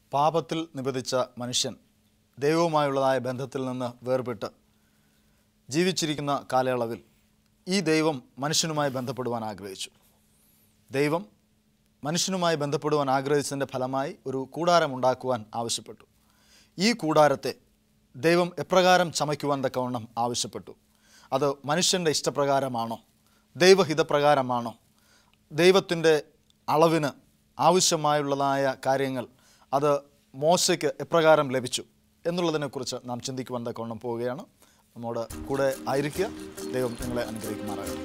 പാപത്തിൽ നിബന്ധിച്ച മനുഷ്യൻ ദൈവവുമായുള്ളതായ ബന്ധത്തിൽ നിന്ന് വേർപെട്ട് ജീവിച്ചിരിക്കുന്ന കാലയളവിൽ ഈ ദൈവം മനുഷ്യനുമായി ബന്ധപ്പെടുവാൻ ആഗ്രഹിച്ചു ദൈവം മനുഷ്യനുമായി ബന്ധപ്പെടുവാൻ ആഗ്രഹിച്ചതിൻ്റെ ഫലമായി ഒരു കൂടാരം ഉണ്ടാക്കുവാൻ ആവശ്യപ്പെട്ടു ഈ കൂടാരത്തെ ദൈവം എപ്രകാരം ചമയ്ക്കുവാൻ തക്കവണ്ണം ആവശ്യപ്പെട്ടു അത് മനുഷ്യൻ്റെ ഇഷ്ടപ്രകാരമാണോ ദൈവഹിതപ്രകാരമാണോ ദൈവത്തിൻ്റെ അളവിന് ആവശ്യമായുള്ളതായ കാര്യങ്ങൾ അത് മോശയ്ക്ക് എപ്രകാരം ലഭിച്ചു എന്നുള്ളതിനെക്കുറിച്ച് നാം ചിന്തിക്കുവാൻ തക്കവണ്ണം പോവുകയാണ് നമ്മോട് കൂടെ ആയിരിക്കുക ദൈവം നിങ്ങളെ അനുഗ്രഹിക്കുമാറാകട്ടെ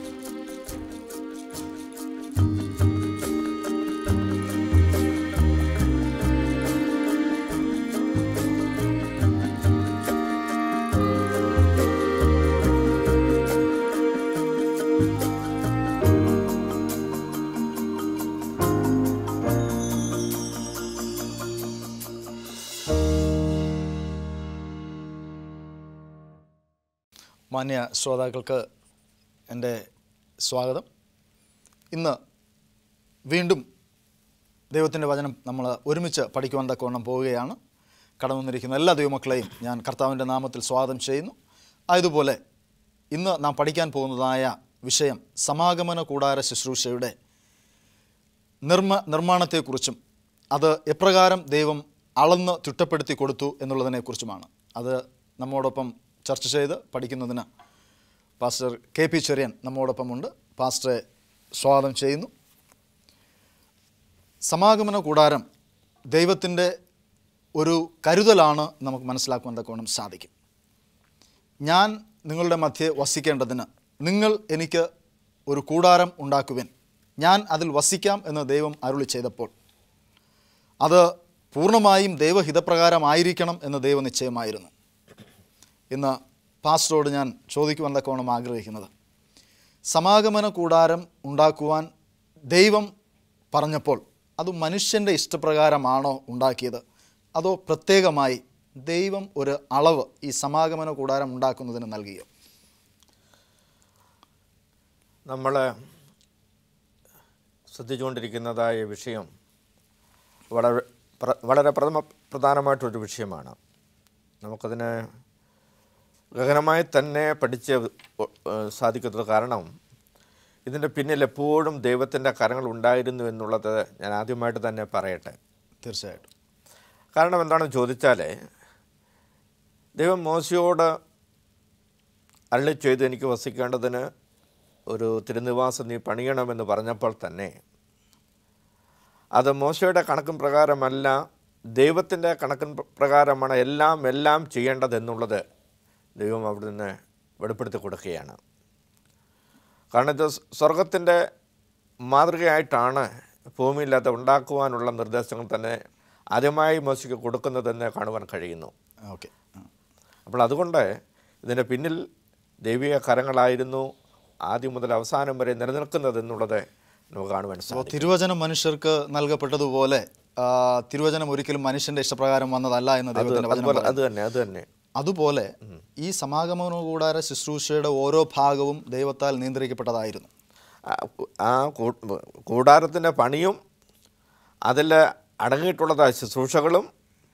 മാന്യ ശ്രോതാക്കൾക്ക് എൻ്റെ സ്വാഗതം ഇന്ന് വീണ്ടും ദൈവത്തിൻ്റെ വചനം നമ്മൾ ഒരുമിച്ച് പഠിക്കുവാൻ തക്കവണ്ണം പോവുകയാണ് കടന്നു വന്നിരിക്കുന്ന എല്ലാ ദൈവമക്കളെയും ഞാൻ കർത്താവിൻ്റെ നാമത്തിൽ സ്വാഗതം ചെയ്യുന്നു ആയതുപോലെ ഇന്ന് നാം പഠിക്കാൻ പോകുന്നതായ വിഷയം സമാഗമന കൂടാര ശുശ്രൂഷയുടെ നിർമ്മ നിർമ്മാണത്തെക്കുറിച്ചും അത് എപ്രകാരം ദൈവം അളന്ന് തിട്ടപ്പെടുത്തി കൊടുത്തു എന്നുള്ളതിനെക്കുറിച്ചുമാണ് അത് നമ്മോടൊപ്പം ചർച്ച ചെയ്ത് പഠിക്കുന്നതിന് പാസ്റ്റർ കെ പി ചെറിയൻ നമ്മോടൊപ്പമുണ്ട് പാസ്റ്ററെ സ്വാഗതം ചെയ്യുന്നു സമാഗമന കൂടാരം ദൈവത്തിൻ്റെ ഒരു കരുതലാണ് നമുക്ക് മനസ്സിലാക്കുവാൻ തക്കവണ്ണം സാധിക്കും ഞാൻ നിങ്ങളുടെ മധ്യേ വസിക്കേണ്ടതിന് നിങ്ങൾ എനിക്ക് ഒരു കൂടാരം ഉണ്ടാക്കുവിൻ ഞാൻ അതിൽ വസിക്കാം എന്ന് ദൈവം അരുളി ചെയ്തപ്പോൾ അത് പൂർണ്ണമായും ദൈവഹിതപ്രകാരമായിരിക്കണം എന്ന് ദൈവനിശ്ചയമായിരുന്നു ഇന്ന് പാസ്റ്ററോട് ഞാൻ ചോദിക്കുവാൻ തക്കവണ്ണം ആഗ്രഹിക്കുന്നത് സമാഗമന കൂടാരം ഉണ്ടാക്കുവാൻ ദൈവം പറഞ്ഞപ്പോൾ അത് മനുഷ്യൻ്റെ ഇഷ്ടപ്രകാരമാണോ ഉണ്ടാക്കിയത് അതോ പ്രത്യേകമായി ദൈവം ഒരു അളവ് ഈ സമാഗമന കൂടാരം ഉണ്ടാക്കുന്നതിന് നൽകിയോ നമ്മൾ ശ്രദ്ധിച്ചുകൊണ്ടിരിക്കുന്നതായ വിഷയം വളരെ പ്ര- വളരെ പ്രഥമ പ്രധാനമായിട്ടൊരു വിഷയമാണ് നമുക്കതിനെ ഗഹനമായി തന്നെ പഠിച്ച് ഏഹ്, സാധിക്കുന്നത് കാരണം ഇതിൻ്റെ പിന്നിൽ എപ്പോഴും ദൈവത്തിൻ്റെ കരങ്ങൾ ഉണ്ടായിരുന്നു എന്നുള്ളത് ഞാൻ ആദ്യമായിട്ട് തന്നെ പറയട്ടെ തീർച്ചയായിട്ടും കാരണം എന്താണെന്ന് ചോദിച്ചാൽ ദൈവം മോശയോട് അരളി ചെയ്ത് എനിക്ക് വസിക്കേണ്ടതിന് ഒരു തിരുനിവാസം നീ പണിയണമെന്ന് പറഞ്ഞപ്പോൾ തന്നെ അത് മോശയുടെ കണക്കും പ്രകാരമല്ല ദൈവത്തിൻ്റെ കണക്കിൻ പ്ര- പ്രകാരമാണ് എല്ലാം എല്ലാം ചെയ്യേണ്ടതെന്നുള്ളത് ദൈവം അവിടെ നിന്ന് വെളിപ്പെടുത്തി കൊടുക്കുകയാണ് കാരണം ഇത് സ്വർഗത്തിൻ്റെ മാതൃകയായിട്ടാണ് ഭൂമിയില്ലാത്ത ഉണ്ടാക്കുവാനുള്ള നിർദ്ദേശങ്ങൾ തന്നെ ആദ്യമായി മോശയ്ക്ക് കൊടുക്കുന്നതെന്ന് കാണുവാൻ കഴിയുന്നു ഓക്കെ അപ്പോൾ അതുകൊണ്ട് ഇതിൻ്റെ പിന്നിൽ ദൈവിക കരങ്ങളായിരുന്നു ആദ്യം മുതൽ അവസാനം വരെ നിലനിൽക്കുന്നത് എന്നുള്ളത് നമുക്ക് കാണുവാൻ അപ്പോൾ സാധിക്കും തിരുവചനം മനുഷ്യർക്ക് നൽകപ്പെട്ടതുപോലെ ആ, തിരുവചനം ഒരിക്കലും മനുഷ്യൻ്റെ ഇഷ്ടപ്രകാരം വന്നതല്ല എന്ന് ദൈവത്തിൻ്റെ വചനം അതുപോലെ പറയുന്നു. അത് തന്നെ അത് തന്നെ അതുപോലെ ഈ സമാഗമന കൂടാര ശുശ്രൂഷയുടെ ഓരോ ഭാഗവും ദൈവത്താൽ നിയന്ത്രിക്കപ്പെട്ടതായിരുന്നു ആ കു- ആ കൂ- കൂടാരത്തിൻ്റെ പണിയും അതിൽ അടങ്ങിയിട്ടുള്ളതായ ശുശ്രൂഷകളും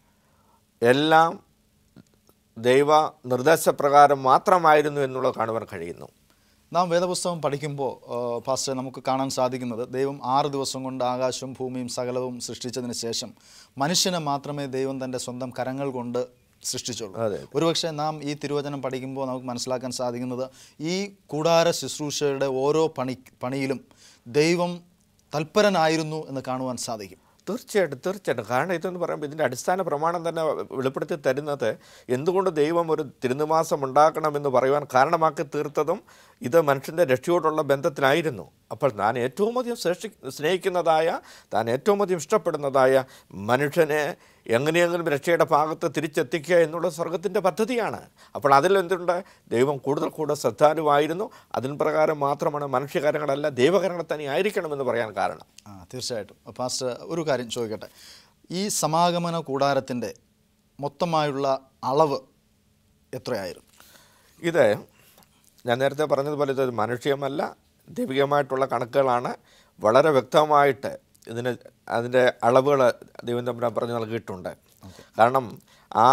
എല്ലാം ദൈവ നിർദ്ദേശപ്രകാരം മാത്രമായിരുന്നു എന്നുള്ളത് കാണുവാൻ കഴിയുന്നു നാം വേദപുസ്തകം പഠിക്കുമ്പോൾ ഫാസ്റ്റ് നമുക്ക് കാണാൻ സാധിക്കുന്നത് ദൈവം ആറ് ദിവസം കൊണ്ട് ആകാശവും ഭൂമിയും സകലവും സൃഷ്ടിച്ചതിന് ശേഷം മനുഷ്യനെ മാത്രമേ ദൈവം തൻ്റെ സ്വന്തം കരങ്ങൾ കൊണ്ട് സൃഷ്ടിച്ചുള്ളൂ അതെ. ഒരുപക്ഷെ നാം ഈ തിരുവചനം പഠിക്കുമ്പോൾ നമുക്ക് മനസ്സിലാക്കാൻ സാധിക്കുന്നത് ഈ കൂടാര ശുശ്രൂഷയുടെ ഓരോ പണി പണിയിലും ദൈവം തൽപരനായിരുന്നു എന്ന് കാണുവാൻ സാധിക്കും തീർച്ചയായിട്ടും തീർച്ചയായിട്ടും കാരണം ഇതെന്ന് പറയുമ്പോൾ ഇതിൻ്റെ അടിസ്ഥാന പ്രമാണം തന്നെ വെളിപ്പെടുത്തി തരുന്നത് എന്തുകൊണ്ട് ദൈവം ഒരു തിരുനിവാസം ഉണ്ടാക്കണമെന്ന് പറയുവാൻ കാരണമാക്കി തീർത്തതും ഇത് മനുഷ്യൻ്റെ രക്ഷയോടുള്ള ബന്ധത്തിലായിരുന്നു അപ്പോൾ താൻ ഏറ്റവും അധികം സൃഷ്ടി സ്നേഹിക്കുന്നതായ താൻ ഏറ്റവും അധികം ഇഷ്ടപ്പെടുന്നതായ മനുഷ്യനെ എങ്ങനെയെങ്കിലും രക്ഷയുടെ ഭാഗത്ത് തിരിച്ചെത്തിക്കുക എന്നുള്ളത് സ്വർഗത്തിൻ്റെ പദ്ധതിയാണ് അപ്പോൾ അതിൽ എന്തുണ്ട് ദൈവം കൂടുതൽ കൂടുതൽ ശ്രദ്ധാലുവായിരുന്നു അതിന് പ്രകാരം മാത്രമാണ് മനുഷ്യകാര്യങ്ങളല്ല ദൈവകരങ്ങൾ തന്നെ ആയിരിക്കണമെന്ന് പറയാൻ കാരണം ആ തീർച്ചയായിട്ടും പാസ്റ്റർ ഒരു കാര്യം ചോദിക്കട്ടെ ഈ സമാഗമന കൂടാരത്തിൻ്റെ മൊത്തമായുള്ള അളവ് എത്രയായിരുന്നു ഇത് ഞാൻ നേരത്തെ പറഞ്ഞതുപോലെ ഇത് മനുഷ്യമല്ല ദൈവികമായിട്ടുള്ള കണക്കുകളാണ് വളരെ വ്യക്തമായിട്ട് ഇതിന് അതിൻ്റെ അളവുകൾ ദൈവം തമ്പുരാൻ പറഞ്ഞു നൽകിയിട്ടുണ്ട് കാരണം ആ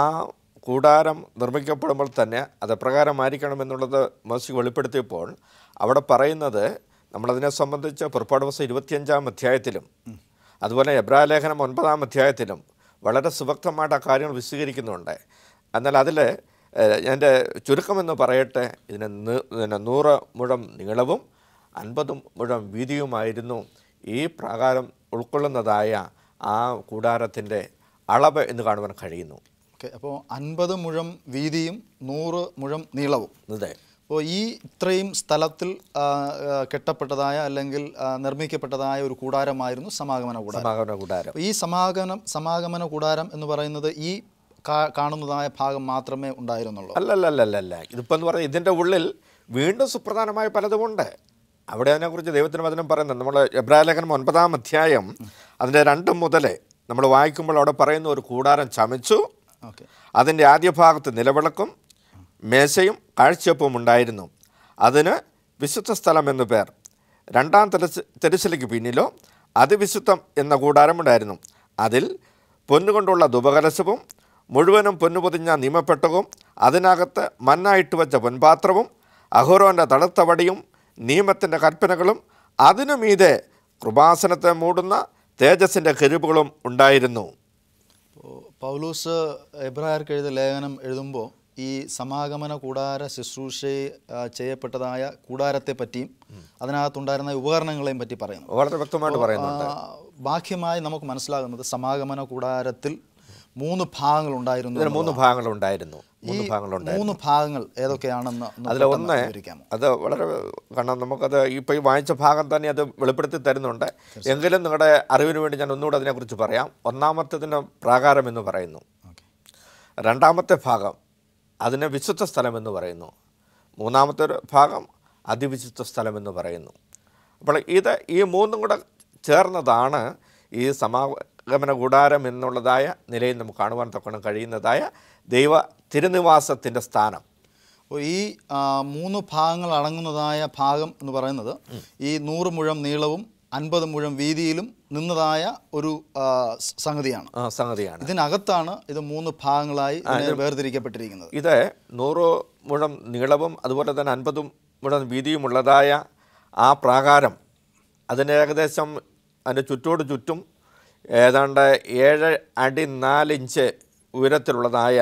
കൂടാരം നിർമ്മിക്കപ്പെടുമ്പോൾ തന്നെ അത് എപ്രകാരമായിരിക്കണം എന്നുള്ളത് മോശി വെളിപ്പെടുത്തിയപ്പോൾ അവിടെ പറയുന്നത് നമ്മളതിനെ സംബന്ധിച്ച് പുറപ്പാട് ദിവസം ഇരുപത്തിയഞ്ചാം അധ്യായത്തിലും അതുപോലെ എബ്രാലേഖനം ഒൻപതാം അധ്യായത്തിലും വളരെ സുഭക്തമായിട്ട് ആ കാര്യങ്ങൾ വിശദീകരിക്കുന്നുണ്ട് എന്നാൽ അതിൽ എൻ്റെ ചുരുക്കമെന്ന് പറയട്ടെ ഇതിന് നി- പിന്നെ നൂറ് മുഴം നീളവും അൻപതും മുഴം വീതിയുമായിരുന്നു ഈ പ്രാകാരം ഉൾക്കൊള്ളുന്നതായ ആ കൂടാരത്തിൻ്റെ അളവ് എന്ന് കാണുവാൻ കഴിയുന്നു ഓക്കെ അപ്പോൾ അൻപത് മുഴം വീതിയും നൂറ് മുഴം നീളവും അതെ അപ്പോൾ ഈ ഇത്രയും സ്ഥലത്തിൽ ആ, ആ, കെട്ടപ്പെട്ടതായ അല്ലെങ്കിൽ ആ, നിർമ്മിക്കപ്പെട്ടതായ ഒരു കൂടാരമായിരുന്നു സമാഗമന കൂടാരം സമാഗമന കൂടാരം അപ്പോൾ ഈ സമാഗമനം സമാഗമന കൂടാരം എന്ന് പറയുന്നത് ഈ കാ- കാണുന്നതായ ഭാഗം മാത്രമേ ഉണ്ടായിരുന്നുള്ളൂ അല്ലല്ലല്ലല്ല ഇതിപ്പോൾ എന്ന് പറഞ്ഞാൽ ഇതിൻ്റെ ഉള്ളിൽ വീണ്ടും സുപ്രധാനമായ പലതുമുണ്ട് അവിടെ അതിനെക്കുറിച്ച് ദൈവത്തിന് വചനം പറയുന്നത് നമ്മൾ എബ്രാലേഖനം ഒൻപതാം അധ്യായം അതിൻ്റെ രണ്ട് മുതൽ നമ്മൾ വായിക്കുമ്പോൾ അവിടെ പറയുന്ന ഒരു കൂടാരം ചമച്ചു ഓക്കെ അതിൻ്റെ ആദ്യ ഭാഗത്ത് നിലവിളക്കും മേശയും കാഴ്ചയപ്പവും ഉണ്ടായിരുന്നു അതിന് വിശുദ്ധ സ്ഥലം എന്നു പേർ രണ്ടാം തെരസ് തെരച്ചിലേക്ക് പിന്നിലോ അതിവിശുദ്ധം എന്ന കൂടാരമുണ്ടായിരുന്നു അതിൽ പൊന്നുകൊണ്ടുള്ള ധുപകലശവും മുഴുവനും പൊന്നു പൊതിഞ്ഞ നിയമപ്പെട്ടകവും അതിനകത്ത് മണ്ണായിട്ട് വച്ച പൊൻപാത്രവും അഹോരോൻ്റെ തടുത്തവടിയും നിയമത്തിൻ്റെ കൽപ്പനകളും അതിനു മീതെ കൃപാസനത്തെ മൂടുന്ന തേജസ്സിൻ്റെ കെരുവുകളും ഉണ്ടായിരുന്നു അപ്പോൾ പൗലൂസ് എബ്രായർക്ക് എഴുതിയ ലേഖനം എഴുതുമ്പോൾ ഈ സമാഗമന കൂടാര ശുശ്രൂഷ ആ, ചെയ്യപ്പെട്ടതായ കൂടാരത്തെ പറ്റിയും അതിനകത്തുണ്ടായിരുന്ന ഉപകരണങ്ങളെയും പറ്റി പറയുന്നു വളരെ വ്യക്തമായിട്ട് പറയുന്നുണ്ട് ആ, ബാഹ്യമായി നമുക്ക് മനസ്സിലാകുന്നത് സമാഗമന കൂടാരത്തിൽ മൂന്ന് ഭാഗങ്ങൾ ഉണ്ടായിരുന്നു ഇതിന് മൂന്ന് ഭാഗങ്ങളുണ്ടായിരുന്നു മൂന്ന് ഭാഗങ്ങളുണ്ടായിരുന്നു മൂന്ന് ഭാഗങ്ങൾ ഏതൊക്കെയാണെന്ന് ഒന്ന് അതിൽ പെട്ടെന്ന് ഒന്ന് വിവരിക്കാമോ അത് വളരെ കാരണം നമുക്കത് ഇപ്പോൾ ഈ വായിച്ച ഭാഗം തന്നെ അത് വെളിപ്പെടുത്തി തരുന്നുണ്ട് എങ്കിലും നിങ്ങളുടെ അറിവിന് വേണ്ടി ഞാൻ ഒന്നുകൂടെ അതിനെക്കുറിച്ച് പറയാം ഒന്നാമത്തേതിന് പ്രാകാരം എന്ന് പറയുന്നു ഓക്കെ രണ്ടാമത്തെ ഭാഗം അതിന് വിശുദ്ധ സ്ഥലം എന്ന് പറയുന്നു മൂന്നാമത്തെ ഒരു ഭാഗം അതിവിശുദ്ധ സ്ഥലം എന്ന് പറയുന്നു അപ്പോൾ ഇത് ഈ മൂന്നും കൂടെ ചേർന്നതാണ് ഈ സമാഗമന കൂടാരം എന്നുള്ളതായ നിലയിൽ നമുക്ക് കാണുവാൻ തക്കണം കഴിയുന്നതായ ദൈവ തിരുനിവാസത്തിൻ്റെ സ്ഥാനം അപ്പോൾ ഈ ആ, മൂന്ന് ഭാഗങ്ങൾ അടങ്ങുന്നതായ ഭാഗം എന്ന് പറയുന്നത് ഈ നൂറ് മുഴം നീളവും അൻപത് മുഴം വീതിയിലും നിന്നതായ ഒരു ആ, സ- സംഗതിയാണ് ആ, സംഗതിയാണ് ഇതിനകത്താണ് ഇത് മൂന്ന് ഭാഗങ്ങളായി ഇതിനെ വേർതിരിക്കപ്പെട്ടിരിക്കുന്നത് ഇത് നൂറ് മുഴം നീളവും അതുപോലെ തന്നെ അൻപതും മുഴം വീതിയുമുള്ളതായ ആ പ്രാകാരം അതിന് ഏകദേശം അതിൻ്റെ ചുറ്റോട് ചുറ്റും ഏതാണ്ട് ഏഴ് അടി നാലിഞ്ച് ഉയരത്തിലുള്ളതായ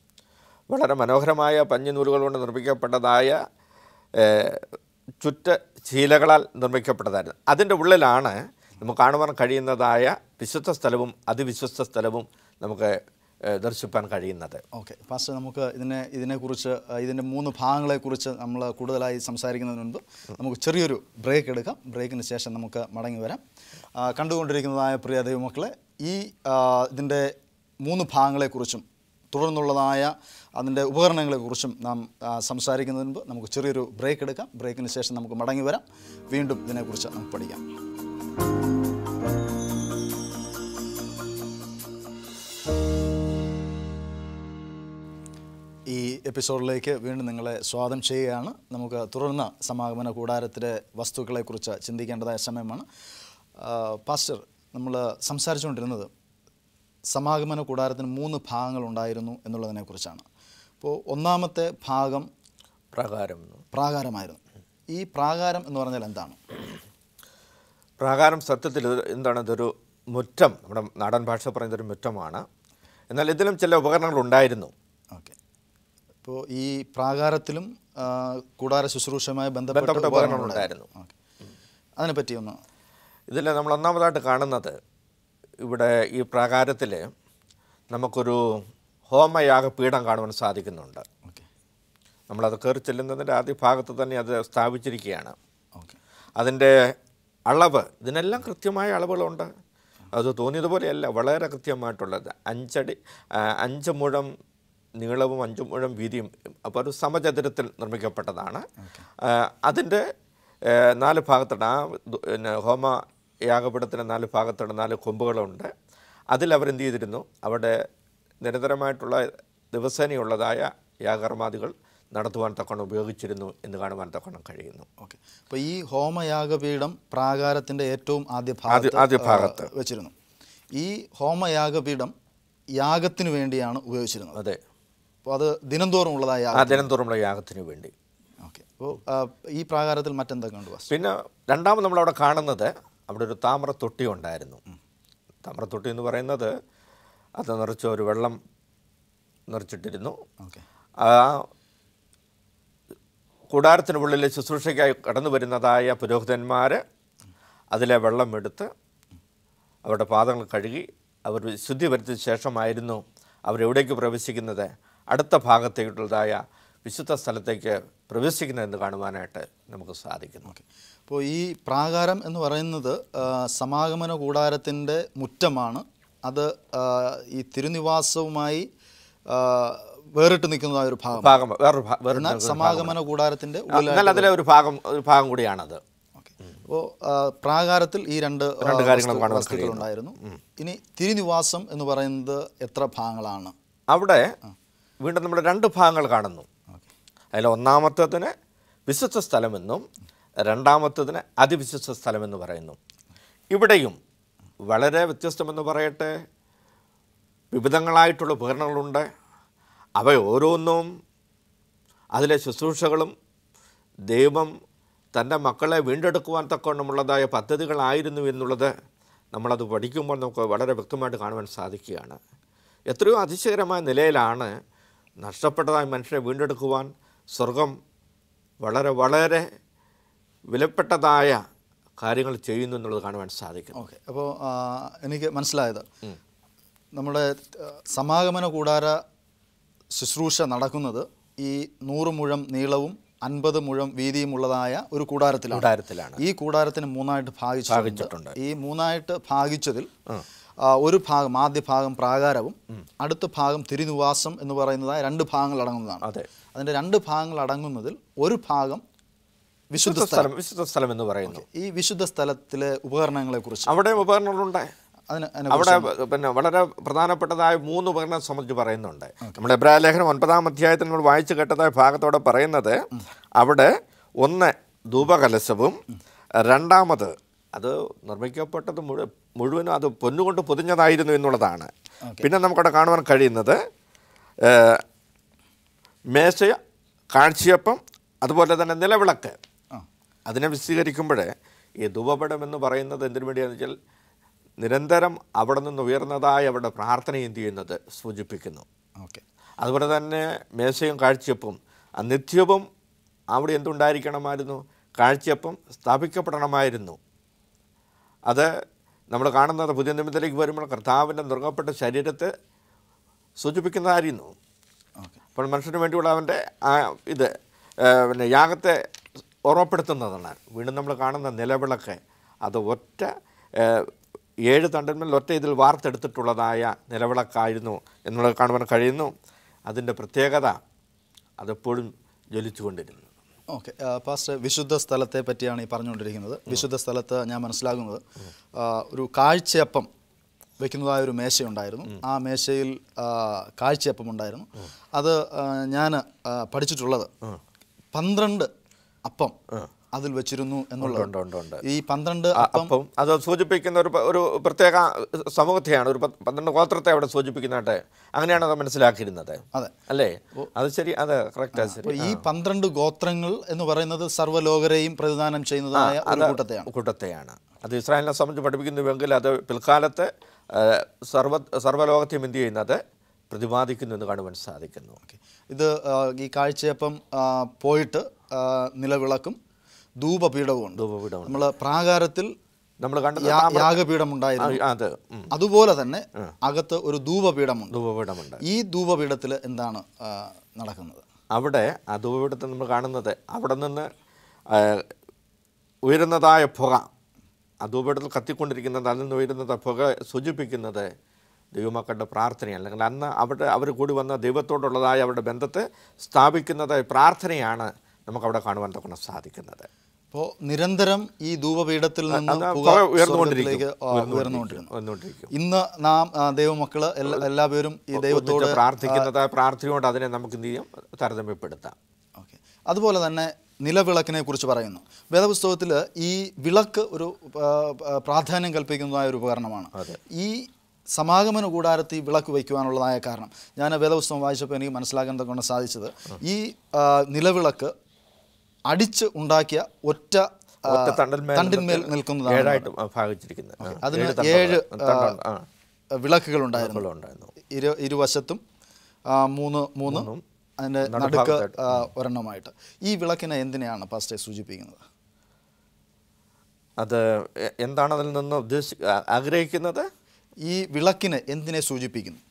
വളരെ മനോഹരമായ പഞ്ഞിനൂലുകൾ കൊണ്ട് നിർമ്മിക്കപ്പെട്ടതായ ഏഹ്, ചുറ്റ ശീലകളാൽ നിർമ്മിക്കപ്പെട്ടതായിരുന്നു അതിൻ്റെ ഉള്ളിലാണ് നമുക്ക് കാണുവാൻ കഴിയുന്നതായ വിശുദ്ധ സ്ഥലവും അതിവിശ്വസ്ത സ്ഥലവും നമുക്ക് ഏഹ്, ദർശിപ്പാൻ കഴിയുന്നത് ഓക്കെ പാസ്റ്റർ നമുക്ക് ഇതിനെ ഇതിനെക്കുറിച്ച് ആ, ഇതിൻ്റെ മൂന്ന് ഭാഗങ്ങളെക്കുറിച്ച് നമ്മൾ കൂടുതലായി സംസാരിക്കുന്നതിന് മുൻപ് നമുക്ക് ചെറിയൊരു ബ്രേക്ക് എടുക്കാം ബ്രേക്കിന് ശേഷം നമുക്ക് മടങ്ങി വരാം ആ, കണ്ടുകൊണ്ടിരിക്കുന്നതായ പ്രിയ ദൈവമക്കളെ ഈ ആ, ഇതിൻ്റെ മൂന്ന് ഭാഗങ്ങളെക്കുറിച്ചും തുടർന്നുള്ളതായ അതിൻ്റെ ഉപകരണങ്ങളെക്കുറിച്ചും നാം ആ, സംസാരിക്കുന്നതിന് മുൻപ് നമുക്ക് ചെറിയൊരു ബ്രേക്ക് എടുക്കാം ബ്രേക്കിന് ശേഷം നമുക്ക് മടങ്ങി വരാം വീണ്ടും ഇതിനെക്കുറിച്ച് നമുക്ക് പഠിക്കാം ഈ എപ്പിസോഡിലേക്ക് വീണ്ടും നിങ്ങളെ സ്വാഗതം ചെയ്യുകയാണ് നമുക്ക് തുടർന്ന് സമാഗമന കൂടാരത്തിലെ വസ്തുക്കളെക്കുറിച്ച് ചിന്തിക്കേണ്ടതായ സമയമാണ് ആ, പാസ്റ്റർ നമ്മൾ സംസാരിച്ചുകൊണ്ടിരുന്നത് സമാഗമന കൂടാരത്തിന് മൂന്ന് ഭാഗങ്ങളുണ്ടായിരുന്നു എന്നുള്ളതിനെക്കുറിച്ചാണ് അപ്പോൾ ഒന്നാമത്തെ ഭാഗം പ്രാകാരം പ്രാകാരമായിരുന്നു ഈ പ്രാകാരം എന്ന് പറഞ്ഞാൽ എന്താണ് പ്രാകാരം സത്യത്തിൽ ഇത് എന്താണ് ഇതൊരു മുറ്റം നമ്മുടെ നാടൻ ഭാഷ പറയുന്നതൊരു മുറ്റമാണ് എന്നാൽ ഇതിലും ചില ഉപകരണങ്ങൾ ഉണ്ടായിരുന്നു ഓക്കെ ഇപ്പോൾ ഈ പ്രാകാരത്തിലും ആ, കൂടാര ശുശ്രൂഷയുമായി ബന്ധപ്പെട്ട ബന്ധപ്പെട്ട ഉപകരണങ്ങൾ ഉപകരണങ്ങളുണ്ടായിരുന്നു. ഓക്കെ അതിനെപ്പറ്റി ഒന്ന് ഇതിൽ നമ്മൾ ഒന്നാമതായിട്ട് കാണുന്നത് ഇവിടെ ഈ പ്രാകാരത്തിൽ നമുക്കൊരു ഹോമയാഗപീഠം കാണുവാൻ സാധിക്കുന്നുണ്ട് ഓക്കെ നമ്മളത് കയറി ചെല്ലുന്നതിൻ്റെ ആദ്യ ഭാഗത്ത് തന്നെ അത് സ്ഥാപിച്ചിരിക്കുകയാണ് ഓക്കെ അതിൻ്റെ അളവ് ഇതിനെല്ലാം കൃത്യമായ അളവുകളുണ്ട് അത് തോന്നിയതുപോലെയല്ല വളരെ കൃത്യമായിട്ടുള്ളത് അഞ്ചടി ആ, അഞ്ച് മുഴം നീളവും അഞ്ച് മുഴം വീതിയും അപ്പോൾ ഒരു സമചതുരത്തിൽ നിർമ്മിക്കപ്പെട്ടതാണ് ആ, അതിൻ്റെ ഏ, നാല് ഭാഗത്തുണ്ട് ആ ദു- പിന്നെ ഹോമ യാഗപീഠത്തിൻ്റെ നാല് ഭാഗത്തുണ്ട് നാല് കൊമ്പുകളുണ്ട് അതിൽ അവരെന്ത് ചെയ്തിരുന്നു അവിടെ നിരന്തരമായിട്ടുള്ള ദിവസേനയുള്ളതായ യാഗർമാദികൾ നടത്തുവാൻ തക്കവണ്ണം ഉപയോഗിച്ചിരുന്നു എന്ന് കാണുവാൻ തക്കവണ്ണം കഴിയുന്നു ഓക്കെ അപ്പോൾ ഈ ഹോമയാഗപീഠം പ്രാകാരത്തിൻ്റെ ഏറ്റവും ആദ്യ ആദ്യ- ആദ്യ ഭാഗത്ത്. ആ, വെച്ചിരുന്നു ഈ ഹോമയാഗപീഠം യാഗത്തിന് വേണ്ടിയാണ് ഉപയോഗിച്ചിരുന്നത് അതെ അപ്പോൾ അത് ദിനംതോറും ഉള്ളതായ ആ യാഗം ദിനംതോറുമുള്ള യാഗത്തിന് വേണ്ടി ഓക്കെ അപ്പോൾ ആ, ഈ പ്രാകാരത്തിൽ മറ്റെന്തൊക്കെ ഉണ്ട് വാസ് പിന്നെ രണ്ടാമത് നമ്മളവിടെ കാണുന്നത് അവിടെ ഒരു താമ്ര തൊട്ടി ഉണ്ടായിരുന്നു താമ്ര തൊട്ടി എന്ന് പറയുന്നത് അത് നിറച്ച് ഒരു വെള്ളം നിറച്ചിട്ടിരുന്നു ഓക്കെ ആ കൂടാരത്തിനുള്ളിൽ ശുശ്രൂഷയ്ക്കായി കടന്നു വരുന്നതായ പുരോഹിതന്മാർ അതിലെ വെള്ളം എടുത്ത് അവരുടെ പാദങ്ങൾ കഴുകി അവർ ശുദ്ധി വരുത്തിയ ശേഷമായിരുന്നു അവരെവിടേക്ക് പ്രവേശിക്കുന്നത് അടുത്ത ഭാഗത്തേക്കുള്ളതായ വിശുദ്ധ സ്ഥലത്തേക്ക് പ്രവേശിക്കുന്നതെന്ന് കാണുവാനായിട്ട് നമുക്ക് സാധിക്കുന്നു ഓക്കെ അപ്പോൾ ഈ പ്രാകാരം എന്ന് പറയുന്നത് ആ, സമാഗമന കൂടാരത്തിൻ്റെ മുറ്റമാണ് അത് ആ, ഈ തിരുനിവാസവുമായി ആ, വേറിട്ട് നിൽക്കുന്നതായ ഒരു ഭാഗം ഭാഗം വേറൊരു ഭാ- വേറൊരു എന്നാൽ സമാഗമന കൂടാരത്തിൻ്റെ ഉള്ളിൽ എന്നാൽ അതിലെ ഒരു ഭാഗം ഒരു ഭാഗം കൂടിയാണത് ഓക്കെ അപ്പോൾ പ്രാകാരത്തിൽ ഈ രണ്ട് ആ, രണ്ട് കാര്യങ്ങൾ വസ്തു- കാണുവാൻ വസ്തുക്കൾ ഉണ്ടായിരുന്നു ഇനി തിരുനിവാസം എന്ന് പറയുന്നത് എത്ര ഭാഗങ്ങളാണ് അവിടെ വീണ്ടും നമ്മൾ രണ്ട് ഭാഗങ്ങൾ കാണുന്നു ഓക്കെ അതിൽ ഒന്നാമത്തതിന് വിശുദ്ധ സ്ഥലമെന്നും രണ്ടാമത്തതിന് അതിവിശുദ്ധ സ്ഥലമെന്ന് പറയുന്നു ഇവിടെയും വളരെ വ്യത്യസ്തമെന്ന് പറയട്ടെ വിവിധങ്ങളായിട്ടുള്ള ഉപകരണങ്ങളുണ്ട് അവ ഓരോന്നും അതിലെ ശുശ്രൂഷകളും ദൈവം തൻ്റെ മക്കളെ വീണ്ടെടുക്കുവാൻ തക്കവണ്ണമുള്ളതായ പദ്ധതികളായിരുന്നു എന്നുള്ളത് നമ്മളത് പഠിക്കുമ്പോൾ നമുക്ക് വളരെ വ്യക്തമായിട്ട് കാണുവാൻ സാധിക്കുകയാണ് എത്രയോ അതിശയകരമായ നിലയിലാണ് നഷ്ടപ്പെട്ടതായ മനുഷ്യരെ വീണ്ടെടുക്കുവാൻ സ്വർഗം വളരെ വളരെ വിലപ്പെട്ടതായ കാര്യങ്ങൾ ചെയ്യുന്നു എന്നുള്ളത് കാണുവാൻ സാധിക്കുന്നു ഓക്കെ അപ്പോൾ എനിക്ക് മനസ്സിലായത് നമ്മുടെ ആ, സമാഗമന കൂടാര ശുശ്രൂഷ നടക്കുന്നത് ഈ നൂറ് മുഴം നീളവും അൻപത് മുഴം വീതിയുമുള്ളതായ ഒരു കൂടാരത്തിലാണ് കൂടാരത്തിലാണ് ഈ കൂടാരത്തിന് മൂന്നായിട്ട് ഭാഗിച്ചിട്ടുണ്ട് ഭാഗിച്ചിട്ടുണ്ട്. ഈ മൂന്നായിട്ട് ഭാഗിച്ചതിൽ ആ, ഒരു ഭാഗം ആദ്യ ഭാഗം പ്രാകാരവും അടുത്ത ഭാഗം തിരുനിവാസം എന്ന് പറയുന്നതായ രണ്ട് ഭാഗങ്ങൾ അടങ്ങുന്നതാണ് അതെ അതിൻ്റെ രണ്ട് ഭാഗങ്ങൾ അടങ്ങുന്നതിൽ ഒരു ഭാഗം വിശുദ്ധ വിശുദ്ധ സ്ഥലം വിശുദ്ധ സ്ഥലം എന്ന് പറയുന്നു ഈ വിശുദ്ധ സ്ഥലത്തിലെ ഉപകരണങ്ങളെ കുറിച്ച് അവിടെ ഉപകരണങ്ങളുണ്ട് അതിന് അതിനെ അവിടെ പിന്നെ വളരെ പ്രധാനപ്പെട്ടതായ മൂന്ന് ഉപകരണം സംബന്ധിച്ച് പറയുന്നുണ്ട് നമ്മുടെ എബ്രാഹിം ലേഖനം ഒൻപതാം അധ്യായത്തിൽ നമ്മൾ വായിച്ചു കേട്ടതായ ഭാഗത്തോടെ പറയുന്നത് അവിടെ ഒന്ന് ധൂപകലശവും രണ്ടാമത് അത് നിർമ്മിക്കപ്പെട്ടത് മുഴു മുഴുവനും അത് പൊന്നുകൊണ്ട് പൊതിഞ്ഞതായിരുന്നു എന്നുള്ളതാണ് പിന്നെ നമുക്കവിടെ കാണുവാൻ കഴിയുന്നത് ഏഹ്, മേശ കാഴ്ചയപ്പം അതുപോലെ തന്നെ നിലവിളക്ക് ആ അതിനെ വിശദീകരിക്കുമ്പോൾ ഈ ധൂപപടം എന്ന് പറയുന്നത് എന്തിനു വേണ്ടിയാണെന്ന് വെച്ചാൽ നിരന്തരം അവിടെ നിന്ന് ഉയർന്നതായ അവരുടെ പ്രാർത്ഥന എന്ത് ചെയ്യുന്നത് സൂചിപ്പിക്കുന്നു ഓക്കെ അതുപോലെ തന്നെ മേശയും കാഴ്ചയപ്പും ആ നിത്യവും അവിടെ എന്തുണ്ടായിരിക്കണമായിരുന്നു കാഴ്ചയപ്പം സ്ഥാപിക്കപ്പെടണമായിരുന്നു അത് നമ്മൾ കാണുന്നത് പുതിയ നിമിത്തത്തിലേക്ക് വരുമ്പോൾ കർത്താവിൻ്റെ നുറുങ്ങപ്പെട്ട ശരീരത്തെ സൂചിപ്പിക്കുന്നതായിരുന്നു ഓക്കെ അപ്പോൾ മനുഷ്യന് വേണ്ടിയുള്ള അവൻ്റെ ആ ഇത് ആ, പിന്നെ യാഗത്തെ ഓർമ്മപ്പെടുത്തുന്നതാണ് വീണ്ടും നമ്മൾ കാണുന്ന നിലവിളക്ക് അത് ഒറ്റ ആ, ഏഴ് തണ്ടന്മേൽ ഒറ്റ ഇതിൽ വാർത്തെടുത്തിട്ടുള്ളതായ നിലവിളക്കായിരുന്നു എന്നുള്ളത് കാണുവാൻ കഴിയുന്നു അതിൻ്റെ പ്രത്യേകത അതെപ്പോഴും ജ്വലിച്ചുകൊണ്ടിരുന്നു ഓക്കെ പാസ്റ്റർ വിശുദ്ധ സ്ഥലത്തെ പറ്റിയാണ് ഈ പറഞ്ഞുകൊണ്ടിരിക്കുന്നത് വിശുദ്ധ സ്ഥലത്ത് ഞാൻ മനസ്സിലാകുന്നത് ആ, ഒരു കാഴ്ചയപ്പം വെക്കുന്നതായ ഒരു മേശയുണ്ടായിരുന്നു ആ മേശയിൽ ആ, കാഴ്ചയപ്പം ഉണ്ടായിരുന്നു അത് ഞാൻ പഠിച്ചിട്ടുള്ളത് പന്ത്രണ്ട് അപ്പം അതിൽ വെച്ചിരുന്നു എന്നുള്ളത് ഉണ്ട് ഉണ്ട് ഉണ്ട് ഈ പന്ത്രണ്ട് ആ, അപ്പം അപ്പം അത് സൂചിപ്പിക്കുന്ന ഒരു പ- ഒരു പ്രത്യേക സമൂഹത്തെയാണ് ഒരു പത്ത് പന്ത്രണ്ട് ഗോത്രത്തെ അവിടെ സൂചിപ്പിക്കുന്നതായിട്ട് അങ്ങനെയാണ് അത് മനസ്സിലാക്കിയിരുന്നത് അതെ അല്ലേ അത് ശരി അതെ കറക്റ്റാ ശരി അപ്പോൾ ഈ പന്ത്രണ്ട് ഗോത്രങ്ങൾ എന്ന് പറയുന്നത് സർവ്വലോകരെയും പ്രതിദാനം ചെയ്യുന്നതായ ഒരു കൂട്ടത്തെയാണ് കൂട്ടത്തെയാണ് അത് ഇസ്രായേലിനെ സംബന്ധിച്ച് പഠിപ്പിക്കുന്നുവെങ്കിൽ അത് പിൽക്കാലത്ത് ആ, സർവ സർവ്വലോകത്തെയും എന്ത് ചെയ്യുന്നത് പ്രതിപാദിക്കുന്നു എന്ന് കാണുവാൻ സാധിക്കുന്നു ഓക്കെ ഇത് ആ, ഈ കാഴ്ചയപ്പം ആ, പോയിട്ട് ആ, നിലവിളക്കും ധൂപപീഠവും ഉണ്ട് ധൂപപീഠം നമ്മൾ പ്രാകാരത്തിൽ നമ്മൾ കണ്ടത് യാ- യാഗപീഠം ഉണ്ടായിരുന്നു അത് ഉം, അതുപോലെ തന്നെ അകത്ത് ഒരു ധൂപപീഠമുണ്ട് ധൂപപീഠമുണ്ട് ഈ ധൂപപീഠത്തിൽ എന്താണ് ആ, നടക്കുന്നത് അവിടെ ആ ധൂപപീഠത്തിൽ നമ്മൾ കാണുന്നത് അവിടെ നിന്ന് ആ, ഉയരുന്നതായ പുക ആ ധൂപപീഠത്തിൽ കത്തിക്കൊണ്ടിരിക്കുന്നത് അതിൽ നിന്ന് ഉയരുന്നത് പുക സൂചിപ്പിക്കുന്നത് ദൈവമക്കളുടെ പ്രാർത്ഥനയാണ് അല്ലെങ്കിൽ അന്ന് അവിടെ അവർ കൂടി വന്ന ദൈവത്തോടുള്ളതായ അവരുടെ ബന്ധത്തെ സ്ഥാപിക്കുന്നത് പ്രാർത്ഥനയാണ് നമുക്കവിടെ കാണുവാൻ തക്കണം സാധിക്കുന്നത് അപ്പോൾ നിരന്തരം ഈ ധൂപപീഠത്തിൽ നിന്ന് അത് പുക പുക ഉയർന്നുകൊണ്ടിരിക്കും സ്വർഗ്ഗത്തിലേക്ക്, ആ, ഉയർന്നുകൊണ്ടിരുന്നു വന്നുകൊണ്ടിരിക്കും ഇന്ന് നാം ആ, ദൈവമക്കള് എല്ലാ എല്ലാവരും ഈ ദൈവത്തോട് ഒന്നിച്ച് പ്രാർത്ഥിക്കുന്നത് പ്രാർത്ഥനയോട് അതിനെ നമുക്ക് എന്ത് ചെയ്യും താരതമ്യപ്പെടുത്താം അതുപോലെ തന്നെ നിലവിളക്കിനെ കുറിച്ച് പറയുന്നു വേദപുസ്തകത്തിൽ ഈ വിളക്ക് ഒരു ആ, ആ, പ്രാധാന്യം കൽപ്പിക്കുന്നതായ ഒരു ഉപകരണമാണ് ഈ സമാഗമന കൂടാരത്തിൽ ഈ വിളക്ക് വയ്ക്കുവാനുള്ളതായ കാരണം ഞാൻ വേദപുസ്തകം വായിച്ചപ്പോൾ എനിക്ക് മനസ്സിലാക്കാൻ കൊണ്ട് സാധിച്ചത് ഈ ആ, നിലവിളക്ക് അടിച്ച് ഉണ്ടാക്കിയ ഒറ്റ ആ, ഒറ്റ തണ്ടിന്മേൽ തണ്ടിന്മേൽ നിൽക്കുന്നതാണ് ഏഴായിട്ട് ഭാഗിച്ചിരിക്കുന്നത് ആ, അതിന് ഏഴ് തണ്ടുണ്ട്. ഏഴ് തണ്ടുണ്ട്. ആ വിളക്കുകളുണ്ടായിരുന്നു ഉണ്ടായിരുന്നു ഇരു ഇരുവശത്തും ആ, മൂന്ന് മൂന്ന് അതിൻ്റെ നടുക്ക് ആ, ഒരെണ്ണമായിട്ട് ഈ വിളക്കിനെ എന്തിനെയാണ് പാസ്റ്റേ സൂചിപ്പിക്കുന്നത് അത് എ- എന്താണ് അതിൽ നിന്ന് ഉദ്ദേശി ആ- ആഗ്രഹിക്കുന്നത് ഈ വിളക്കിന് എന്തിനെ സൂചിപ്പിക്കുന്നു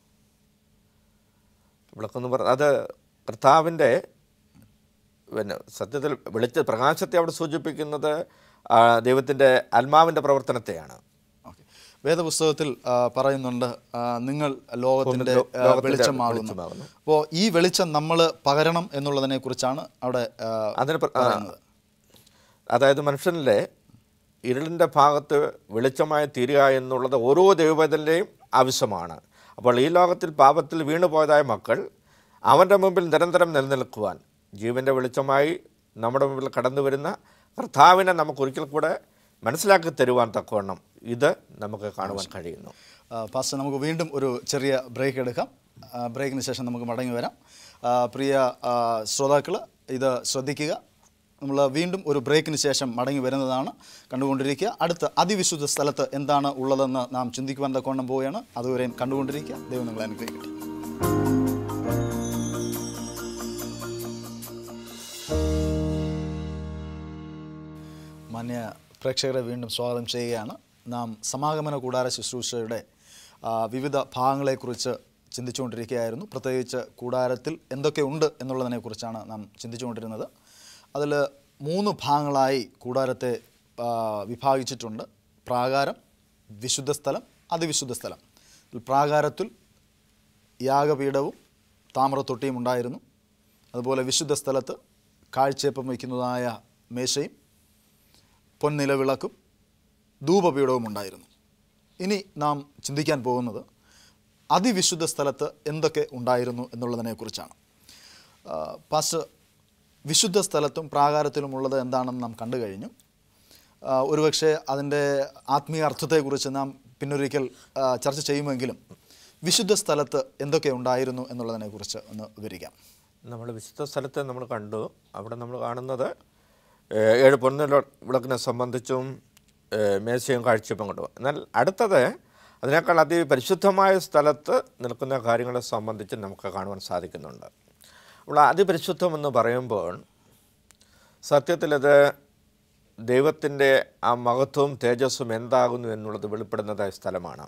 വിളക്കെന്ന് പറഞ്ഞ അത് കർത്താവിൻ്റെ പിന്നെ സത്യത്തിൽ വെളിച്ച പ്രകാശത്തെ അവിടെ സൂചിപ്പിക്കുന്നത് ആ, ദൈവത്തിൻ്റെ ആത്മാവിൻ്റെ പ്രവർത്തനത്തെയാണ് ഓക്കെ വേദപുസ്തകത്തിൽ ആ, പറയുന്നുണ്ട് ആ, നിങ്ങൾ ലോകത്തിൻ്റെ ലോ- ആ, ലോകത്തിന്റെ വെളിച്ചമാകുന്നു വെളിച്ചമാകുന്നു. അപ്പോൾ ഈ വെളിച്ചം നമ്മൾ പകരണം എന്നുള്ളതിനെ കുറിച്ചാണ് അവിടെ ആ, അതിന് പ്ര- ആ, പറയുന്നത് അതായത് മനുഷ്യനിലെ ഇരുളിൻ്റെ ഭാഗത്ത് വെളിച്ചമായി തീരുക എന്നുള്ളത് ഓരോ ദൈവത്തിൻ്റെയും ആവശ്യമാണ് അപ്പോൾ ഈ ലോകത്തിൽ പാപത്തിൽ വീണുപോയതായ മക്കൾ അവൻ്റെ മുമ്പിൽ നിരന്തരം നിലനിൽക്കുവാൻ ജീവൻ്റെ വെളിച്ചമായി നമ്മുടെ മുമ്പിൽ കടന്നു വരുന്ന കർത്താവിനെ നമുക്ക് ഒരിക്കൽ കൂടെ മനസ്സിലാക്കി തരുവാൻ തക്കവണ്ണം ഇത് നമുക്ക് കാണുവാൻ കഴിയുന്നു ആ, പാസ്റ്റർ നമുക്ക് വീണ്ടും ഒരു ചെറിയ ബ്രേക്ക് എടുക്കാം ആ, ബ്രേക്കിന് ശേഷം നമുക്ക് മടങ്ങി വരാം ആ, പ്രിയ ശ്രോതാക്കൾ ഇത് ശ്രദ്ധിക്കുക നമ്മൾ വീണ്ടും ഒരു ബ്രേക്കിന് ശേഷം മടങ്ങി വരുന്നതാണ് കണ്ടുകൊണ്ടിരിക്കുക അടുത്ത അതിവിശുദ്ധ സ്ഥലത്ത് എന്താണ് ഉള്ളതെന്ന് നാം ചിന്തിക്കുവാൻ തക്കോണം പോവുകയാണ് അതുവരെയും കണ്ടുകൊണ്ടിരിക്കുക ദൈവം നിങ്ങളെ അനുഗ്രഹിക്കട്ടെ മാന്യ പ്രേക്ഷകരെ വീണ്ടും സ്വാഗതം ചെയ്യുകയാണ് നാം സമാഗമന കൂടാര ശുശ്രൂഷയുടെ ആ, വിവിധ ഭാഗങ്ങളെക്കുറിച്ച് ചിന്തിച്ചുകൊണ്ടിരിക്കുകയായിരുന്നു പ്രത്യേകിച്ച് കൂടാരത്തിൽ എന്തൊക്കെ ഉണ്ട് എന്നുള്ളതിനെക്കുറിച്ചാണ് നാം ചിന്തിച്ചുകൊണ്ടിരുന്നത് അതിൽ മൂന്ന് ഭാഗങ്ങളായി കൂടാരത്തെ ആ, വിഭാഗിച്ചിട്ടുണ്ട് പ്രാകാരം വിശുദ്ധ സ്ഥലം അതിവിശുദ്ധ സ്ഥലം ഇതിൽ പ്രാകാരത്തിൽ യാഗപീഠവും താമ്രത്തൊട്ടിയും ഉണ്ടായിരുന്നു അതുപോലെ വിശുദ്ധ സ്ഥലത്ത് കാഴ്ചയപ്പം വയ്ക്കുന്നതായ മേശയും പൊൻനിലവിളക്കും ധൂപപീഠവും ഉണ്ടായിരുന്നു ഇനി നാം ചിന്തിക്കാൻ പോകുന്നത് അതിവിശുദ്ധ സ്ഥലത്ത് എന്തൊക്കെ ഉണ്ടായിരുന്നു എന്നുള്ളതിനെക്കുറിച്ചാണ് ആ, പാസ്റ്റർ വിശുദ്ധ സ്ഥലത്തും പ്രാകാരത്തിലുമുള്ളത് എന്താണെന്ന് നാം കണ്ടു കഴിഞ്ഞു ആ, ഒരുപക്ഷെ അതിൻ്റെ ആത്മീയ അർത്ഥത്തെക്കുറിച്ച് നാം പിന്നൊരിക്കൽ ആ, ചർച്ച ചെയ്യുമെങ്കിലും വിശുദ്ധ സ്ഥലത്ത് എന്തൊക്കെ ഉണ്ടായിരുന്നു എന്നുള്ളതിനെക്കുറിച്ച് ഒന്ന് വിവരിക്കാം നമ്മൾ വിശുദ്ധ സ്ഥലത്ത് നമ്മൾ കണ്ടു അവിടെ നമ്മൾ കാണുന്നത് ഏഹ്, ഏഴ് പൊന്നില വിളക്കിനെ സംബന്ധിച്ചും ഏഹ്, മേശയും കാഴ്ചയപ്പം കണ്ടു എന്നാൽ അടുത്തത് അതിനേക്കാൾ അതിപരിശുദ്ധമായ സ്ഥലത്ത് നിൽക്കുന്ന കാര്യങ്ങളെ സംബന്ധിച്ച് നമുക്ക് കാണുവാൻ സാധിക്കുന്നുണ്ട് അപ്പോൾ അതിപരിശുദ്ധം എന്ന് പറയുമ്പോൾ സത്യത്തിലത് ദൈവത്തിൻ്റെ ആ മഹത്വവും തേജസ്സും എന്താകുന്നു എന്നുള്ളത് വെളിപ്പെടുന്നതായ സ്ഥലമാണ്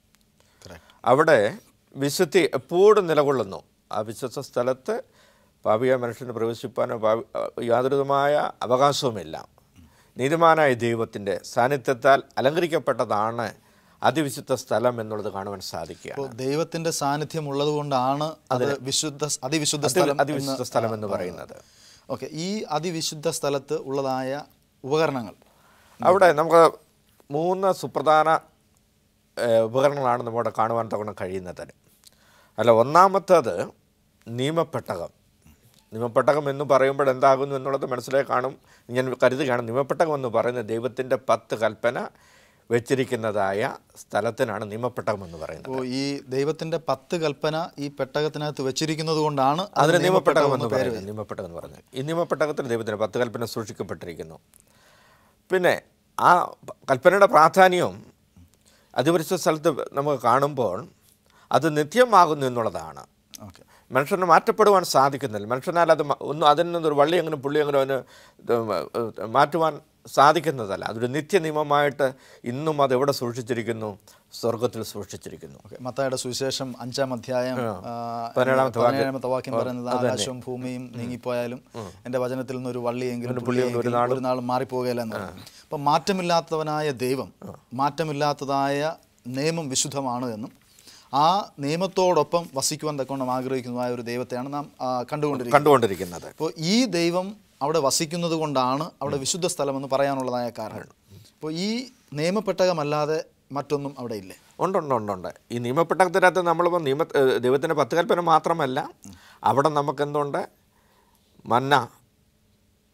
അവിടെ വിശുദ്ധി എപ്പോഴും നിലകൊള്ളുന്നു ആ വിശ്വസ സ്ഥലത്ത് പാപിയ മനുഷ്യന് പ്രവേശിപ്പാനോ പാപി യാതൊരുവിധമായ അവകാശവുമില്ല നീതിമാനായ ദൈവത്തിൻ്റെ സാന്നിധ്യത്താൽ അലങ്കരിക്കപ്പെട്ടതാണ് അതിവിശുദ്ധ സ്ഥലം എന്നുള്ളത് കാണുവാൻ സാധിക്കുക അപ്പോൾ ദൈവത്തിന്റെ സാന്നിധ്യം ഉള്ളത് കൊണ്ടാണ് അത് വിശുദ്ധ അതിവിശുദ്ധ സ്ഥലം അതിവിശുദ്ധ സ്ഥലം എന്ന് പറയുന്നത് ഓക്കെ ഈ അതിവിശുദ്ധ സ്ഥലത്ത് ഉള്ളതായ ഉപകരണങ്ങൾ അവിടെ നമുക്ക് മൂന്ന് സുപ്രധാന ഏഹ്, ഉപകരണങ്ങളാണ് നമ്മുടെ കാണുവാൻ തവണ കഴിയുന്നത് അല്ല ഒന്നാമത്തേത് നിയമപ്പെട്ടകം നിയമപ്പെട്ടകം എന്ന് പറയുമ്പോൾ എന്താകുന്നു എന്നുള്ളത് മനസ്സിലായി കാണും ഞാൻ കരുതുകയാണ് നിയമപ്പെട്ടകം എന്ന് പറയുന്നത് ദൈവത്തിൻ്റെ പത്ത് കൽപ്പന വെച്ചിരിക്കുന്നതായ സ്ഥലത്തിനാണ് നിയമപ്പെട്ടകം എന്ന് പറയുന്നത് അപ്പോൾ ഈ ദൈവത്തിന്റെ പത്ത് കൽപ്പന ഈ പെട്ടകത്തിനകത്ത് വെച്ചിരിക്കുന്നത് കൊണ്ടാണ് അതിന് നിയമപ്പെട്ടകം നിയമപ്പെട്ടകം എന്ന് എന്ന് പേര് പറയുന്നത് നിയമപ്പെട്ടകം എന്ന് പറഞ്ഞത് ഈ നിയമപ്പെട്ടകത്തിൽ ദൈവത്തിന് പത്ത് കൽപ്പന സൂക്ഷിക്കപ്പെട്ടിരിക്കുന്നു പിന്നെ ആ പ- കൽപ്പനയുടെ പ്രാധാന്യവും അതിപരിശുദ്ധ സ്ഥലത്ത് നമുക്ക് കാണുമ്പോൾ അത് നിത്യമാകുന്നു എന്നുള്ളതാണ് ഓക്കെ മനുഷ്യന് മാറ്റപ്പെടുവാൻ സാധിക്കുന്നില്ല മനുഷ്യനാൽ അത് മ- ഒന്നും അതിൽ നിന്നൊരു വള്ളി എങ്ങനെ പുള്ളി എങ്ങനെ അവന് ഇത് ഏഹ് മാറ്റുവാൻ സാധിക്കുന്നതല്ല അതൊരു നിത്യനിയമമായിട്ട് ഇന്നും അത് എവിടെ സൂക്ഷിച്ചിരിക്കുന്നു സ്വർഗത്തിൽ സൂക്ഷിച്ചിരിക്കുന്നു ഓക്കെ മത്തായുടെ സുവിശേഷം അഞ്ചാം അധ്യായം ആ, പതിനേഴാമത്തെ വാക്യം. പതിനേഴാമത്തെ വാക്യം പറയുന്നത് ആകാശവും ഭൂമിയും നീങ്ങിപ്പോയാലും എൻ്റെ വചനത്തിൽ നിന്ന് ഒരു വള്ളിയെങ്കിലും പുള്ളിയെങ്കിലും ഒരു നാൾ മാറിപ്പോകുകയില്ല എന്ന് പറഞ്ഞു അപ്പം മാറ്റമില്ലാത്തവനായ ദൈവം മാറ്റമില്ലാത്തതായ നിയമം വിശുദ്ധമാണ് എന്നും ആ നിയമത്തോടൊപ്പം വസിക്കുവാൻ തക്കോണം ആഗ്രഹിക്കുന്നതായ ഒരു ദൈവത്തെയാണ് നാം ആ, കണ്ടുകൊണ്ടിരിക്കുന്നത് കണ്ടുകൊണ്ടിരിക്കുന്നത് അപ്പോൾ ഈ ദൈവം അവിടെ വസിക്കുന്നത് കൊണ്ടാണ് അവിടെ വിശുദ്ധ സ്ഥലമെന്ന് പറയാനുള്ളതായ കാരണം അപ്പോൾ ഈ നിയമപ്പെട്ടകമല്ലാതെ മറ്റൊന്നും അവിടെ ഇല്ലേ ഉണ്ട് ഉണ്ട് ഉണ്ട് ഉണ്ട് ഈ നിയമപ്പെട്ടകത്തിനകത്ത് നമ്മളിപ്പോൾ നിയമ ഏഹ് ദൈവത്തിൻ്റെ പത്ത് കൽപ്പന മാത്രമല്ല അവിടെ നമുക്കെന്തുണ്ട് മന്ന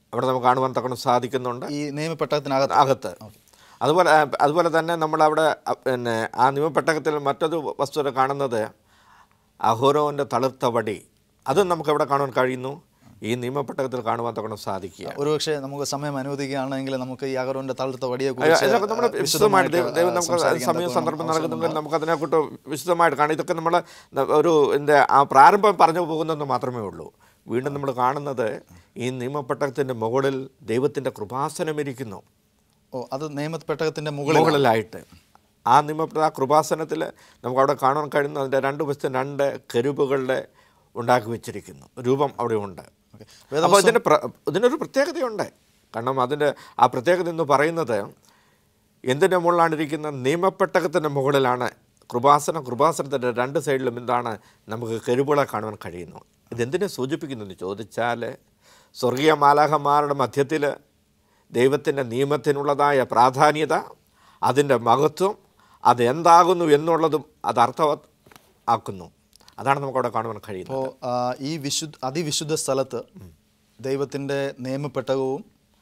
അവിടെ നമുക്ക് കാണുവാൻ തക്കണം സാധിക്കുന്നുണ്ട് ഈ നിയമപ്പെട്ടകത്തിനകത്ത് അകത്ത് അതുപോലെ അതുപോലെ തന്നെ നമ്മളവിടെ അ- പിന്നെ ആ നിയമപ്പെട്ടകത്തിൽ മറ്റൊരു വസ്തുത കാണുന്നത് അഹോരോൻ്റെ തളിർത്ത വടി അതും നമുക്ക് എവിടെ കാണുവാൻ കഴിയുന്നു ഈ നിയമപ്പെട്ടകത്തിൽ കാണുവാൻ തക്കണം സാധിക്കുക ഒരുപക്ഷെ നമുക്ക് സമയം അനുവദിക്കുകയാണെങ്കിൽ നമുക്ക് ഈ അഗറോന്റെ തളർത്ത വടിയെ അയ്യോ, ഇതൊക്കെ നമ്മൾ വിശദമായിട്ട് ദൈവം- ദൈവം നമുക്ക് സമയം സന്ദർഭം നൽകുന്നെങ്കിൽ നമുക്ക് അതിനെക്കുറിച്ച് വിശദമായിട്ട് കാണാം ഇതൊക്കെ നമ്മൾ ഒരു എന്താ ആ പ്രാരംഭം പറഞ്ഞു പോകുന്നെന്ന് മാത്രമേ ഉള്ളൂ വീണ്ടും നമ്മൾ കാണുന്നത് ഈ നിയമപ്പെട്ടകത്തിൻ്റെ മുകളിൽ ദൈവത്തിൻ്റെ കൃപാസനം ഇരിക്കുന്നു ഓ അത് നിയമപ്പെട്ടകത്തിന്റെ മുകളിൽ മുകളിലായിട്ട് ആ നിയമപ്പെട്ട ആ കൃപാസനത്തിൽ നമുക്ക് അവിടെ കാണാൻ കഴിയുന്ന അതിൻ്റെ രണ്ട് വശത്തും രണ്ട് കരുവുകളുടെ ഉണ്ടാക്കി വെച്ചിരിക്കുന്നു രൂപം അവിടെ ഉണ്ട് ഓക്കേ. അപ്പോൾ ഇതിന് പ്ര- ഇതിനൊരു പ്രത്യേകതയുണ്ട് കാരണം അതിൻ്റെ ആ പ്രത്യേകത എന്ന് പറയുന്നത് എന്തിൻ്റെ മുകളിലാണ് ഇരിക്കുന്ന നിയമപ്പെട്ടകത്തിൻ്റെ മുകളിലാണ് കൃപാസനം കൃപാസനത്തിൻ്റെ രണ്ട് സൈഡിലും എന്താണ് നമുക്ക് കരുവുകളെ കാണുവാൻ കഴിയുന്നു ഇതെന്തിനെ സൂചിപ്പിക്കുന്നു എന്ന് ചോദിച്ചാൽ സ്വർഗീയ മാലാഹന്മാരുടെ മധ്യത്തിൽ ദൈവത്തിൻ്റെ നിയമത്തിനുള്ളതായ പ്രാധാന്യത അതിൻ്റെ മഹത്വം അതെന്താകുന്നു എന്നുള്ളതും അത് അർത്ഥവ ആക്കുന്നു അതാണ് നമുക്കവിടെ കാണുവാൻ കഴിയുന്നത് അപ്പോൾ ഈ വിശുദ്ധ അതിവിശുദ്ധ സ്ഥലത്ത് ദൈവത്തിന്റെ നിയമപ്പെട്ടകവും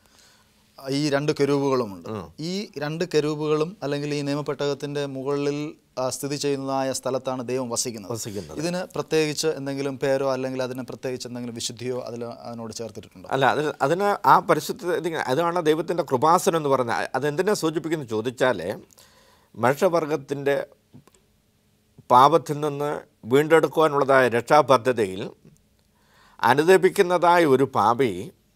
ഈ രണ്ട് കെരൂബുകളുമുണ്ട് ഈ രണ്ട് കെരൂബുകളും അല്ലെങ്കിൽ ഈ നിയമപ്പെട്ടകത്തിന്റെ മുകളിൽ ആ, സ്ഥിതി ചെയ്യുന്നതായ സ്ഥലത്താണ് ദൈവം വസിക്കുന്നത് വസിക്കുന്നത് ഇതിന് പ്രത്യേകിച്ച് എന്തെങ്കിലും പേരോ അല്ലെങ്കിൽ അതിന് പ്രത്യേകിച്ച് എന്തെങ്കിലും വിശുദ്ധിയോ അതിൽ അതിനോട് ചേർത്തിട്ടുണ്ടോ അല്ല അത് അതിന് ആ പരിശുദ്ധ ഇത് അതാണ് ദൈവത്തിൻ്റെ കൃപാസനം എന്ന് പറഞ്ഞാൽ അതെന്തിനെ സൂചിപ്പിക്കുന്നു ചോദിച്ചാൽ മനുഷ്യവർഗത്തിൻ്റെ പാപത്തിൽ നിന്ന് വീണ്ടെടുക്കുവാനുള്ളതായ രക്ഷാപദ്ധതിയിൽ അനുദപിക്കുന്നതായ ഒരു പാപി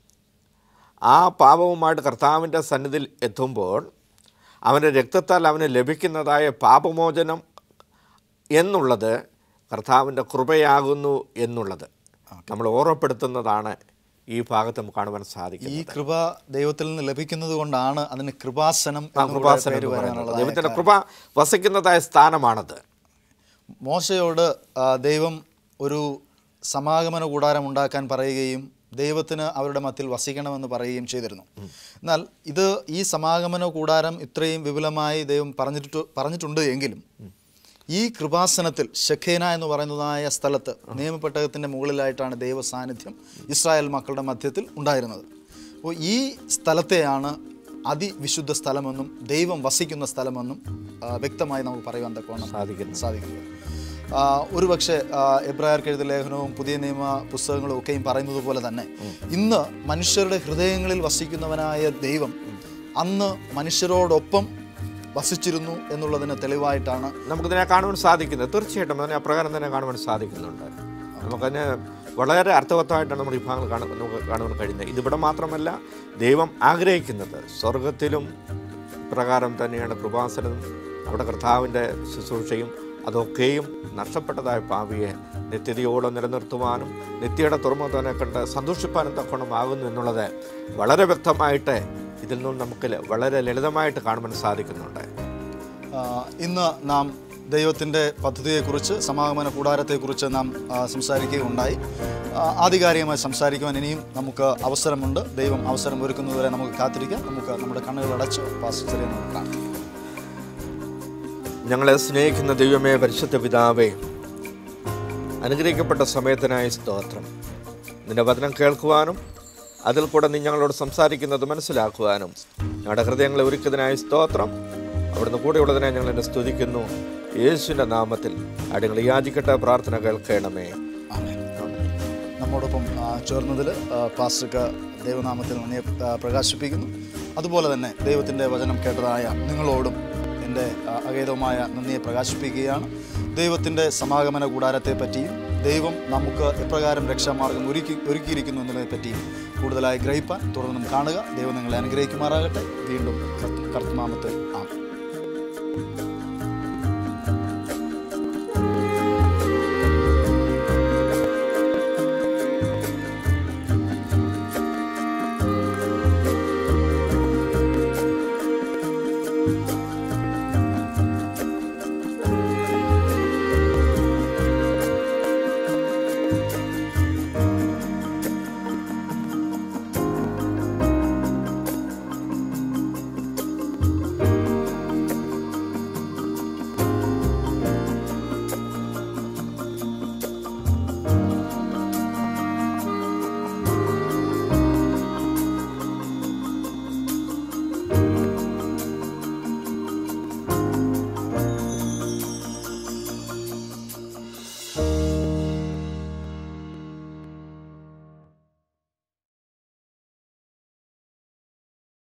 ആ പാപവുമായിട്ട് കർത്താവിൻ്റെ സന്നിധിയിൽ എത്തുമ്പോൾ അവൻ്റെ രക്തത്താൽ അവന് ലഭിക്കുന്നതായ പാപമോചനം എന്നുള്ളത് കർത്താവിൻ്റെ കൃപയാകുന്നു എന്നുള്ളത് നമ്മൾ ഓർമ്മപ്പെടുത്തുന്നതാണ് ഈ ഭാഗത്ത് നമുക്ക് കാണുവാൻ സാധിക്കും ഈ കൃപ ദൈവത്തിൽ നിന്ന് ലഭിക്കുന്നത് കൊണ്ടാണ് അതിന് കൃപാസനം ആ എന്നുകൂടെ കൃപാസനം പേര് എന്ന് പറയുന്നത് വരാനുള്ളതായ ദൈവത്തിൻ്റെ കൃപ വസിക്കുന്നതായ സ്ഥാനമാണത് മോശയോട് ആ, ദൈവം ഒരു സമാഗമന കൂടാരം ഉണ്ടാക്കാൻ പറയുകയും ദൈവത്തിന് അവരുടെ മധ്യത്തിൽ വസിക്കണമെന്ന് പറയുകയും ചെയ്തിരുന്നു എന്നാൽ ഇത് ഈ സമാഗമന കൂടാരം ഇത്രയും വിപുലമായി ദൈവം പറഞ്ഞിട്ട് പറഞ്ഞിട്ടുണ്ട് എങ്കിലും ഈ കൃപാസനത്തിൽ ഷഖേന എന്ന് പറയുന്നതായ സ്ഥലത്ത് നിയമപ്പെട്ടകത്തിൻ്റെ മുകളിലായിട്ടാണ് ദൈവ സാന്നിധ്യം ഇസ്രായേൽ മക്കളുടെ മധ്യത്തിൽ ഉണ്ടായിരുന്നത് അപ്പോൾ ഈ സ്ഥലത്തെയാണ് അതിവിശുദ്ധ സ്ഥലമെന്നും ദൈവം വസിക്കുന്ന സ്ഥലമെന്നും ആ, വ്യക്തമായി നമുക്ക് പറയുവാൻ തക്കവണ്ണം സാധിക്കുന്നു സാധിക്കുന്നത് ആ, ഒരുപക്ഷെ ആ, എബ്രായർക്ക് എഴുതിയ ലേഖനവും പുതിയ നിയമ പുസ്തകങ്ങളും ഒക്കെയും പറയുന്നത് പോലെ തന്നെ ഇന്ന് മനുഷ്യരുടെ ഹൃദയങ്ങളിൽ വസിക്കുന്നവനായ ദൈവം അന്ന് മനുഷ്യരോടൊപ്പം വസിച്ചിരുന്നു എന്നുള്ളതിന് തെളിവായിട്ടാണ് നമുക്കിതിനെ കാണുവാൻ സാധിക്കുന്നത് തീർച്ചയായിട്ടും അതിനെ അപ്രകാരം തന്നെ കാണുവാൻ സാധിക്കുന്നുണ്ട് നമുക്കതിന് വളരെ അർത്ഥവത്തായിട്ടാണ് നമ്മൾ ഈ ഭാഗങ്ങൾ കാണാൻ നമുക്ക് കാണുവാൻ കഴിയുന്നത് ഇതിവിടെ മാത്രമല്ല ദൈവം ആഗ്രഹിക്കുന്നത് സ്വർഗത്തിലും പ്രകാരം തന്നെയാണ് കൃപാസനം അവിടെ കർത്താവിൻ്റെ ശുശ്രൂഷയും അതൊക്കെയും നഷ്ടപ്പെട്ടതായ പാവിയെ നിത്യതയോടെ നിലനിർത്തുവാനും നിത്യയുടെ തുറമുഖത്തിനെ കണ്ട് സന്തോഷിപ്പാനും തക്കണമാകുന്നു എന്നുള്ളത് വളരെ വ്യക്തമായിട്ട് ഇതിൽ നിന്നും നമുക്ക് ല- വളരെ ലളിതമായിട്ട് കാണുവാൻ സാധിക്കുന്നുണ്ട് ആ, ഇന്ന് നാം ദൈവത്തിൻ്റെ പദ്ധതിയെക്കുറിച്ച് സമാഗമന കൂടാരത്തെക്കുറിച്ച് നാം ആ, സംസാരിക്കുകയുണ്ടായി ആ, ആധികാരികമായി സംസാരിക്കുവാൻ ഇനിയും നമുക്ക് അവസരമുണ്ട് ദൈവം അവസരം ഒരുക്കുന്നതുവരെ നമുക്ക് കാത്തിരിക്കാം നമുക്ക് നമ്മുടെ കണ്ണുകൾ അടച്ച് പാസ്റ്ററെ നമുക്ക് കാണാം ഞങ്ങളെ സ്നേഹിക്കുന്ന ദൈവമേ പരിശുദ്ധ പിതാവേ അനുഗ്രഹിക്കപ്പെട്ട സമയത്തിനായി സ്തോത്രം നിന്റെ വചനം കേൾക്കുവാനും അതിൽ കൂടെ നീ ഞങ്ങളോട് സംസാരിക്കുന്നത് മനസ്സിലാക്കുവാനും ഞങ്ങളുടെ ഹൃദയങ്ങളെ ഒരുക്കുന്നതിനായി സ്തോത്രം അവിടുന്ന് കൂടെയുള്ളതിനായി ഞങ്ങൾ എന്നെ സ്തുതിക്കുന്നു യേശുവിൻ്റെ നാമത്തിൽ അടിങ്ങൾ യാചിക്കട്ടെ പ്രാർത്ഥന കേൾക്കണമേ ആമേൻ. നമ്മോടൊപ്പം ആ, ചേർന്നതിൽ ആ, പാസ്റ്റർക്ക് ദൈവനാമത്തിൽ നന്ദിയെ ആ, പ്രകാശിപ്പിക്കുന്നു അതുപോലെ തന്നെ ദൈവത്തിൻ്റെ വചനം കേട്ടതായ നിങ്ങളോടും എൻ്റെ ആ, അഗേതവുമായ നന്ദിയെ പ്രകാശിപ്പിക്കുകയാണ് ദൈവത്തിൻ്റെ സമാഗമന കൂടാരത്തെ പറ്റിയും ദൈവം നമുക്ക് എപ്രകാരം രക്ഷാമാർഗം ഒരുക്കി ഒരുക്കിയിരിക്കുന്നു എന്നതിനെ പറ്റിയും കൂടുതലായി ഗ്രഹിപ്പാൻ തുടർന്നും കാണുക ദൈവം നിങ്ങളെ അനുഗ്രഹിക്കുമാറാകട്ടെ വീണ്ടും കർത്ത- കർത്തനാമത്തിൽ ആമേൻ